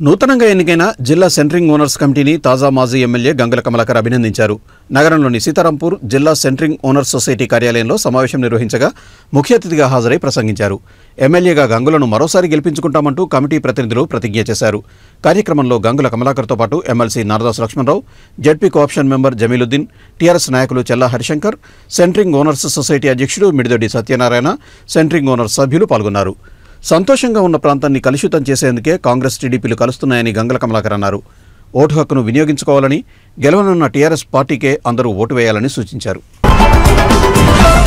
నూతనంగా ఎన్నికైన జిల్లా సెంట్రింగ్ ఓనర్స్ కమిటీని తాజా మాజీ ఎమ్మెల్యే గంగుల కమలాకర్ అభినందించారు నగరంలోని సీతారాంపూర్ జిల్లా సెంట్రింగ్ ఓనర్స్ సొసైటీ కార్యాలయంలో సమావేశం నిర్వహించగా ముఖ్య అతిథిగా హాజరై ప్రసంగించారు ఎమ్మెల్యేగా గంగులను మరోసారి గెలిపించుకుంటామంటూ కమిటీ ప్రతినిధులు ప్రతిజ్ఞ చేశారు కార్యక్రమంలో గంగుల కమలాకర్తో పాటు MLC Naradas Lakshmanarao ZP cooption member Jameeluddin TRS నాయకులు Chella Harishankar centring owners society అధ్యక్షుడు మిడిదొడ్డి సత్యనారాయణ సెంట్రింగ్ ఓనర్స్ సభ్యులు పాల్గొన్నారు సంతోషంగా ఉన్న ప్రాంతాన్ని కలుషితం చేసేందుకే కాంగ్రెస్ టీడీపీలు కలుస్తున్నాయని గంగల కమలాకర్ అన్నారు ఓటు హక్కును వినియోగించుకోవాలని గెలవనున్న టీఆర్ఎస్ పార్టీకే అందరూ ఓటు వేయాలని సూచించారు